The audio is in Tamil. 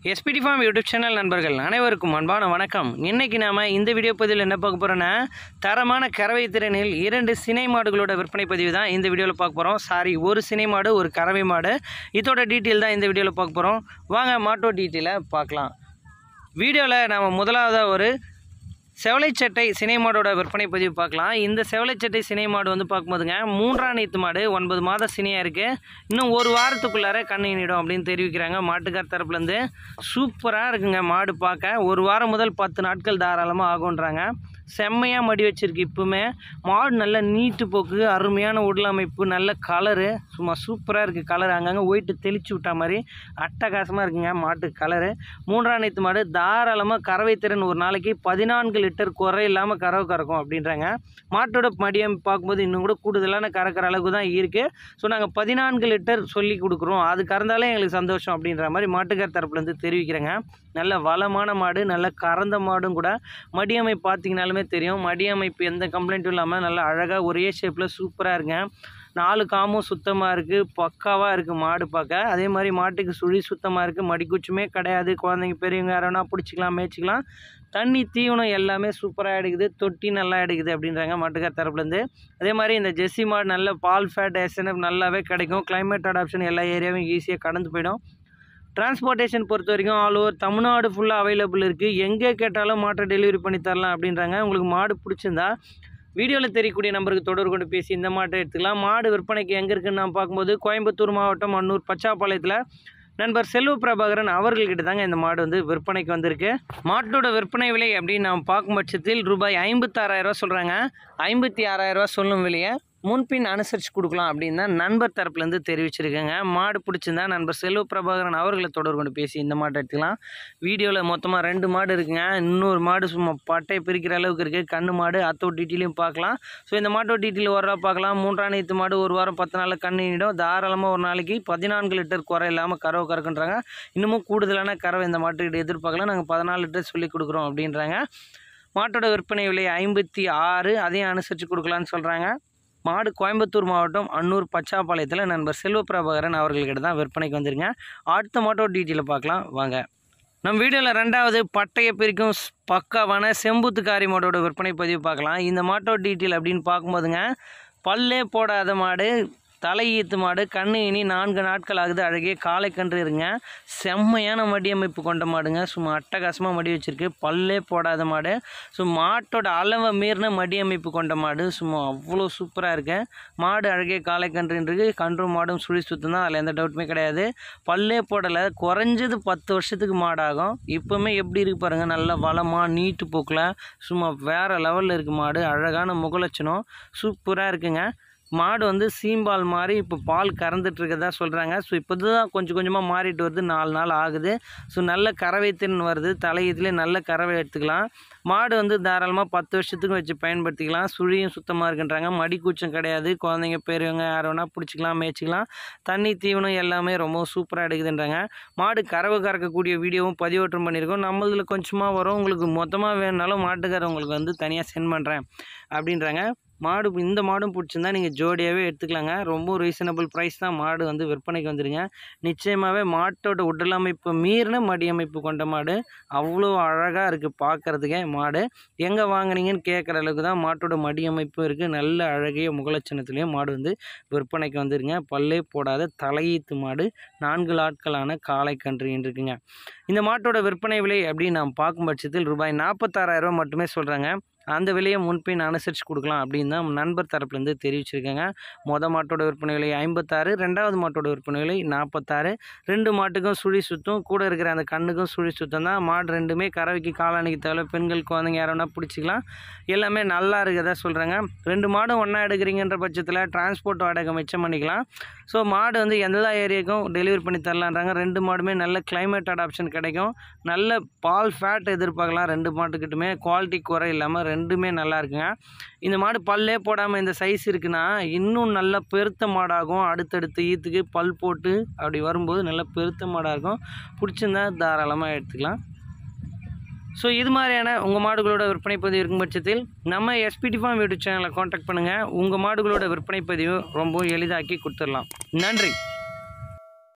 எஸ்பிடி ஃபார்ம் யூடியூப் சேனல் நண்பர்கள் அனைவருக்கும் அன்பான வணக்கம் இன்னைக்கு நாம இந்த வீடியோ பதிவில் என்ன பார்க்க போறோம்னா தரமான கறவை திறனில் இரண்டு சினை மாடுகளோட விற்பனை பதிவு தான் இந்த வீடியோவில் பார்க்க போகிறோம் சாரி ஒரு சினை மாடு ஒரு கறவை மாடு இதோட டீட்டெயில் தான் இந்த வீடியோவில் பார்க்க போகிறோம் வாங்க மாட்டோ டீட்டெயிலை பார்க்கலாம் வீடியோவில் நம்ம முதலாவதாக ஒரு செவலைச்சட்டை சினை மாடோட விற்பனை பதிவு பார்க்கலாம் இந்த செவலைச்சட்டை சினை மாடு வந்து பார்க்கும்போதுங்க மூன்றாம் நீத்து மாடு ஒன்பது மாத சினையாக இருக்குது இன்னும் ஒரு வாரத்துக்குள்ளார கண்ணினிடும் அப்படின்னு தெரிவிக்கிறாங்க மாட்டுக்கார் தரப்புலேருந்து சூப்பராக இருக்குங்க மாடு பார்க்க ஒரு வாரம் முதல் பத்து நாட்கள் தாராளமாக ஆகுன்றாங்க செம்மையாக மடி வச்சிருக்கு இப்போவுமே மாடு நல்ல நீட்டு போக்கு அருமையான உடல் அமைப்பு நல்ல கலரு சும்மா சூப்பராக இருக்குது கலர் அங்கங்கே ஒயிட்டு தெளிச்சு விட்டா மாதிரி அட்டகாசமாக இருக்குங்க மாட்டு கலரு மூன்றாம் நீத்து மாடு தாராளமாக கறவை திறன் ஒரு நாளைக்கு பதினான்கு லிட்டர் குறை இல்லாமல் கறவை கறக்கும் அப்படின்றாங்க மாட்டோட மடியம் பார்க்கும்போது இன்னும் கூட கூடுதலான கறக்கிற அளவுக்கு தான் இருக்குது ஸோ நாங்கள் பதினான்கு லிட்டர் சொல்லி கொடுக்குறோம் அது கறந்தாலே எங்களுக்கு சந்தோஷம் அப்படின்ற மாதிரி மாட்டுக்கார் தரப்புலேருந்து தெரிவிக்கிறேங்க நல்ல வளமான மாடு நல்ல கறந்த மாடும் கூட மடியமை பார்த்தீங்கனாலுமே தெரியும் மடியமைப்பு எந்த கம்ப்ளைண்ட்டும் இல்லாமல் நல்லா அழகாக ஒரே ஷேப்பில் சூப்பராக இருங்க நாலு காமும் சுத்தமாக இருக்குது பக்காவாக இருக்குது மாடு பார்க்க அதே மாதிரி மாட்டுக்கு சுழி சுத்தமாக இருக்குது மடிக்குச்சுமே கிடையாது குழந்தைங்க பெரியவங்க யாரோனா பிடிச்சிக்கலாம் மேய்ச்சிக்கலாம் தண்ணி தீவனம் எல்லாமே சூப்பராக எடுக்குது தொட்டி நல்லா எடுக்குது அப்படின்றாங்க மாட்டுக்கார் தரப்புலேருந்து அதே மாதிரி இந்த ஜெர்சி மாடு நல்ல பால் ஃபேட் எஸ்என்எஃப் நல்லாவே கிடைக்கும் climate அடாப்ஷன் எல்லா ஏரியாவும் ஈஸியாக கடந்து போயிடும் டிரான்ஸ்போர்ட்டேஷன் பொறுத்த வரைக்கும் ஆல் ஓவர் தமிழ்நாடு ஃபுல்லாக அவைலபிள் இருக்குது எங்கே கேட்டாலும் மாட்டை டெலிவரி பண்ணி தரலாம் அப்படின்றாங்க உங்களுக்கு மாடு பிடிச்சிருந்தா வீடியோவில் தெரியக்கூடிய நம்பருக்கு தொடர்பு கொண்டு பேசி இந்த மாட்டை எடுத்துக்கலாம் மாடு விற்பனைக்கு எங்கே இருக்குன்னு நான் பார்க்கும்போது கோயம்புத்தூர் மாவட்டம் அன்னூர் பச்சாப்பாளையத்தில் நண்பர் செல்வ பிரபாகரன் அவர்கள்கிட்ட தாங்க இந்த மாடு வந்து விற்பனைக்கு வந்திருக்கு மாட்டோட விற்பனை விலை அப்படின்னு நாம் பார்க்கும் பட்சத்தில் ரூபாய் ஐம்பத்தாறாயிரரூவா சொல்கிறாங்க ஐம்பத்தி ஆறாயிரரூவா சொல்லும் விலையை முன்பின் அனுசரித்து கொடுக்கலாம் அப்படின்னு தான் நண்பர் தரப்புலேருந்து தெரிவிச்சிருக்கேங்க மாடு பிடிச்சிருந்தா நண்பர் செல்வ பிரபாகரன் அவர்களை தொடர்பு கொண்டு பேசி இந்த மாட்டை எடுத்துக்கலாம் வீடியோவில் மொத்தமாக ரெண்டு மாடு இருக்குங்க இன்னொரு மாடு சும்மா பட்டை பிரிக்கிற அளவுக்கு இருக்குது கண்ணு மாடு அத்தோ டீட்டெயிலையும் பார்க்கலாம் ஸோ இந்த மாட்டோ டீட்டெயில் ஒரு ரூபா பார்க்கலாம் மூன்றாம் நீத்து மாடு ஒரு வாரம் பத்து நாளில் கண்ணிடும் தாராளமாக ஒரு நாளைக்கு பதினான்கு லிட்டர் குறை இல்லாமல் கறவை கறக்குன்றாங்க இன்னமும் கூடுதலான கறவை இந்த மாட்டுக்கிட்ட எதிர்பார்க்கலாம் நாங்கள் பதினாலு லிட்டர் சொல்லி கொடுக்குறோம் அப்படின்றாங்க மாட்டோட விற்பனை விலை ஐம்பத்தி ஆறு அதையும் அனுசரித்து கொடுக்கலான்னு சொல்கிறாங்க மாடு கோயம்புத்தூர் மாவட்டம் அன்னூர் பச்சாப்பாளையத்தில் நண்பர் செல்வ பிரபாகரன் அவர்கள்கிட்ட தான் விற்பனைக்கு வந்துருங்க அடுத்த மாட்டோ டீட்டெயிலை பார்க்கலாம் வாங்க நம்ம வீடியோவில் ரெண்டாவது பட்டையை பிரிக்கும் ஸ்- பக்காவான செம்புத்துக்காரி மாட்டோட விற்பனை பதிவு பார்க்கலாம் இந்த மாட்டோ டீட்டெயில் அப்படின்னு பார்க்கும்போதுங்க பல்லே போடாத மாடு தலையீத்து மாடு கண்ணு இனி நான்கு நாட்கள் ஆகுது அழகிய காளை கன்று இருங்க செம்மையான மடி அமைப்பு கொண்ட மாடுங்க சும்மா அட்டகாசமாக மடி வச்சிருக்கு பல்லே போடாத மாடு ஸோ மாட்டோட அளவை மீறின மடி அமைப்பு கொண்ட மாடு சும்மா அவ்வளோ சூப்பராக இருக்கு மாடு அழகிய காளை கன்றுன்றது கன்றும் மாடும் சுழி சுத்தம் தான் அதில் எந்த டவுட்டுமே கிடையாது பல்லே போடலை குறைஞ்சது பத்து வருஷத்துக்கு மாடாகும் இப்போவுமே எப்படி இருக்கு பாருங்கள் நல்ல வளமாக நீட்டு போக்கில் சும்மா வேறு லெவலில் இருக்குது மாடு அழகான முகலட்சணம் சூப்பராக இருக்குங்க மாடு வந்து சீம்பால் மாதிரி இப்போ பால் கறந்துட்டு இருக்கதா சொல்கிறாங்க ஸோ இப்போ தான் கொஞ்சம் கொஞ்சமாக மாறிட்டு வருது நாலு நாள் ஆகுது ஸோ நல்ல கறவை திறன் வருது தலையத்துலேயே நல்ல கறவை எடுத்துக்கலாம் மாடு வந்து தாராளமாக பத்து வருஷத்துக்கு வச்சு பயன்படுத்திக்கலாம் சுழியும் சுத்தமாக இருக்குன்றாங்க மடி கூச்சம் கிடையாது குழந்தைங்க பெரியவங்க யார் வேணால் பிடிச்சிக்கலாம் மேய்ச்சிக்கலாம் தண்ணி தீவனம் எல்லாமே ரொம்ப சூப்பராக எடுக்குதுன்றாங்க மாடு கறவை கறக்கக்கூடிய வீடியோவும் பதிவேற்றம் பண்ணியிருக்கோம் நம்மளதில் கொஞ்சமாக வரும் உங்களுக்கு மொத்தமாக வேணுனாலும் மாட்டுக்காரர் உங்களுக்கு வந்து தனியாக சென்ட் பண்ணுறேன் அப்படின்றாங்க மாடு இந்த மாடும் பிடிச்சிருந்தா நீங்கள் ஜோடியாகவே எடுத்துக்கலாங்க ரொம்ப ரீசனபிள் ப்ரைஸ் தான் மாடு வந்து விற்பனைக்கு வந்துருங்க நிச்சயமாகவே மாட்டோட உடல் அமைப்பு மீறின மடி அமைப்பு கொண்ட மாடு அவ்வளோ அழகாக இருக்குது பார்க்குறதுக்கே மாடு எங்கே வாங்குனீங்கன்னு கேட்குற அளவுக்கு தான் மாட்டோட மடி அமைப்பும் இருக்குது நல்ல அழகிய முகலட்சணத்துலேயும் மாடு வந்து விற்பனைக்கு வந்துருங்க பல்லே போடாத தலையீத்து மாடு நான்கு நாட்களான காளை கன்று இருக்குங்க இந்த மாட்டோட விற்பனை விலை அப்படின்னு நாம் பார்க்கும் பட்சத்தில் ரூபாய் நாற்பத்தாறாயிரம் மட்டுமே சொல்கிறாங்க அந்த விலையை முன்பின் அனுசரித்து கொடுக்கலாம் அப்படின்னு தான் நண்பர் தரப்புலேருந்து தெரிவிச்சிருக்காங்க மொத மாட்டோட விற்பனை விலை ஐம்பத்தாறு ரெண்டாவது மாட்டோட விற்பனை விலை நாற்பத்தாறு ரெண்டு மாட்டுக்கும் சுழி சுத்தம் கூட இருக்கிற அந்த கண்ணுக்கும் சுழி சுத்தம் தான் மாடு ரெண்டுமே கறவைக்கு காலாணிக்கு தேவை பெண்கள் குழந்தைங்க யாரோனா பிடிச்சிக்கலாம் எல்லாமே நல்லா இருக்கிறதா சொல்கிறாங்க ரெண்டு மாடும் ஒன்றா எடுக்கிறீங்கன்ற பட்சத்தில் டிரான்ஸ்போர்ட் வாடகை மிச்சம் பண்ணிக்கலாம் ஸோ மாடு வந்து எல்லா ஏரியாவுக்கும் டெலிவரி பண்ணி தரலான்றாங்க ரெண்டு மாடுமே நல்ல climate அடாப்ஷன் கிடைக்கும் நல்ல பால் ஃபேட் எதிர்பார்க்கலாம் ரெண்டு மாட்டுக்கிட்டுமே குவாலிட்டி குறை இல்லாமல் ரெண்டுமே நல்லா இருக்குங்க இந்த மாடு பல்லே போடாமல் இந்த சைஸ் இருக்குன்னா இன்னும் நல்ல பெருத்த மாடாகும் அடுத்தடுத்த ஈத்துக்கு பல் போட்டு அப்படி வரும்போது நல்ல பெருத்த மாடாக இருக்கும் பிடிச்சிருந்தா தாராளமாக எடுத்துக்கலாம் ஸோ இது மாதிரியான உங்கள் மாடுகளோட விற்பனை பதிவு இருக்கும் பட்சத்தில் நம்ம எஸ்பிடி ஃபார்ம் யூடியூப் சேனலை காண்டாக்ட் பண்ணுங்கள் உங்கள் மாடுகளோட விற்பனை பதிவு ரொம்ப எளிதாக்கி கொடுத்துடலாம் நன்றி